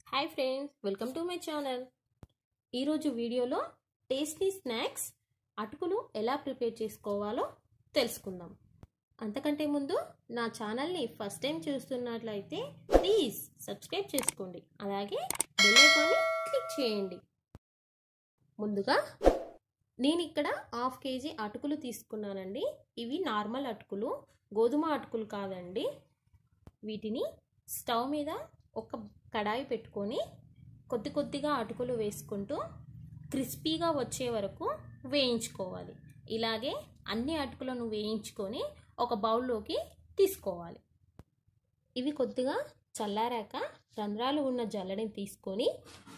hi friends welcome to my channel ఈరోజు వీడియోలో tasty snacks అటుకులు ఎలా ప్రిపేర్ చేసుకోవాలో తెలుసుకుందాం అంతకంటే ముందు నా ఛానల్ని ఫస్ట్ టైం చూస్తున్నట్లయితే ప్లీజ్ సబ్స్క్రైబ్ చేసుకోండి అలాగే బెల్ ఐకాన్ని క్లిక్ చేయండి ముందుగా నేను ఇక్కడ హాఫ్ కేజీ అటుకులు తీసుకున్నానండి ఇవి నార్మల్ అటుకులు గోధుమ అటుకులు కాదండి వీటిని స్టవ్ మీద ఒక కడాయి పెట్టుకొని కొద్ది కొద్దిగా అటుకులు వేసుకుంటూ క్రిస్పీగా వచ్చే వరకు వేయించుకోవాలి ఇలాగే అన్ని అటుకులను వేయించుకొని ఒక బౌల్లోకి తీసుకోవాలి ఇవి కొద్దిగా చల్లారాక రంధ్రాలు ఉన్న జల్లడిని తీసుకొని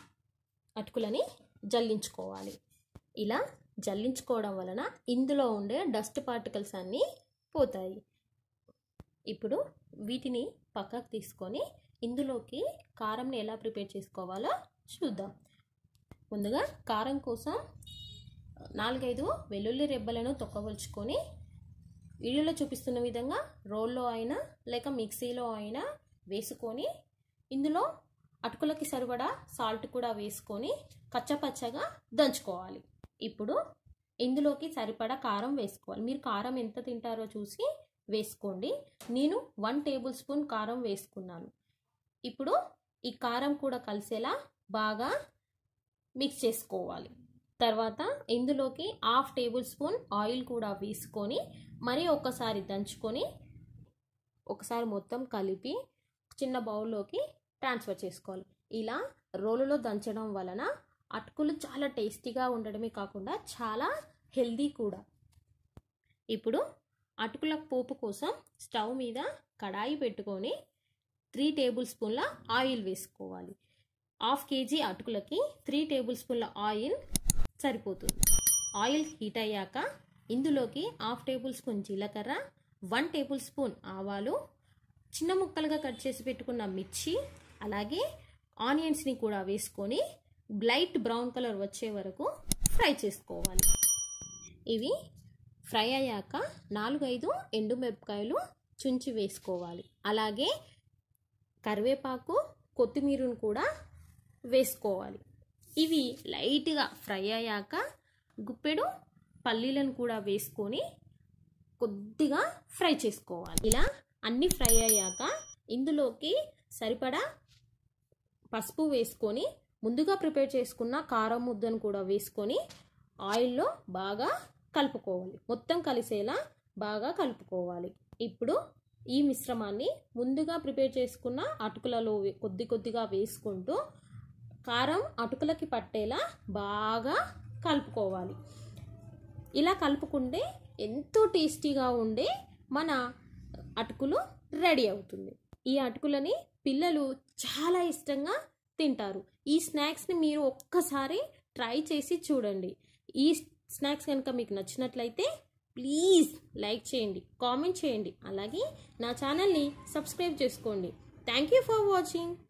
అటుకులని జల్లించుకోవాలి ఇలా జల్లించుకోవడం వలన ఇందులో ఉండే డస్ట్ పార్టికల్స్ అన్నీ పోతాయి ఇప్పుడు వీటిని పక్కకు తీసుకొని ఇందులోకి కారంని ఎలా ప్రిపేర్ చేసుకోవాలో చూద్దాం ముందుగా కారం కోసం నాలుగైదు వెల్లుల్లి రెబ్బలను తొక్కవలుచుకొని వీడియోలో చూపిస్తున్న విధంగా రోల్లో అయినా లేక మిక్సీలో అయినా వేసుకొని ఇందులో అటుకులకి సరిపడా సాల్ట్ కూడా వేసుకొని కచ్చపచ్చగా దంచుకోవాలి ఇప్పుడు ఇందులోకి సరిపడా కారం వేసుకోవాలి మీరు కారం ఎంత తింటారో చూసి వేసుకోండి నేను వన్ టేబుల్ స్పూన్ కారం వేసుకున్నాను ఇప్పుడు ఈ కారం కూడా కలిసేలా బాగా మిక్స్ చేసుకోవాలి తర్వాత ఇందులోకి హాఫ్ టేబుల్ స్పూన్ ఆయిల్ కూడా వేసుకొని మరి ఒకసారి దంచుకొని ఒకసారి మొత్తం కలిపి చిన్న బౌల్లోకి ట్రాన్స్ఫర్ చేసుకోవాలి ఇలా రోలులో దంచడం వలన అటుకులు చాలా టేస్టీగా ఉండడమే కాకుండా చాలా హెల్దీ కూడా ఇప్పుడు అటుకుల పోపు కోసం స్టవ్ మీద కడాయి పెట్టుకొని త్రీ టేబుల్ స్పూన్ల ఆయిల్ వేసుకోవాలి హాఫ్ కేజీ అటుకులకి త్రీ టేబుల్ స్పూన్ల ఆయిల్ సరిపోతుంది ఆయిల్ హీట్ అయ్యాక ఇందులోకి హాఫ్ టేబుల్ స్పూన్ జీలకర్ర వన్ టేబుల్ స్పూన్ ఆవాలు చిన్న ముక్కలుగా కట్ చేసి పెట్టుకున్న మిర్చి అలాగే ఆనియన్స్ని కూడా వేసుకొని లైట్ బ్రౌన్ కలర్ వచ్చే వరకు ఫ్రై చేసుకోవాలి ఇవి ఫ్రై అయ్యాక నాలుగైదు ఎండుమిరపకాయలు చుంచి వేసుకోవాలి అలాగే కరివేపాకు కొత్తిమీరను కూడా వేసుకోవాలి ఇవి లైట్గా ఫ్రై అయ్యాక గుప్పెడు పల్లీలను కూడా వేసుకొని కొద్దిగా ఫ్రై చేసుకోవాలి ఇలా అన్నీ ఫ్రై అయ్యాక ఇందులోకి సరిపడా పసుపు వేసుకొని ముందుగా ప్రిపేర్ చేసుకున్న కారం ముద్దను కూడా వేసుకొని ఆయిల్లో బాగా కలుపుకోవాలి మొత్తం కలిసేలా బాగా కలుపుకోవాలి ఇప్పుడు ఈ మిశ్రమాన్ని ముందుగా ప్రిపేర్ చేసుకున్న అటుకులలో కొద్ది కొద్దిగా వేసుకుంటూ కారం అటుకులకి పట్టేలా బాగా కలుపుకోవాలి ఇలా కలుపుకుంటే ఎంతో టేస్టీగా ఉండే మన అటుకులు రెడీ అవుతుంది ఈ అటుకులని పిల్లలు చాలా ఇష్టంగా తింటారు ఈ స్నాక్స్ని మీరు ఒక్కసారి ట్రై చేసి చూడండి ఈ స్నాక్స్ కనుక మీకు నచ్చినట్లయితే ప్లీజ్ లైక్ చేయండి కామెంట్ చేయండి అలాగే నా ఛానల్ని సబ్స్క్రైబ్ చేసుకోండి థ్యాంక్ యూ ఫర్ వాచింగ్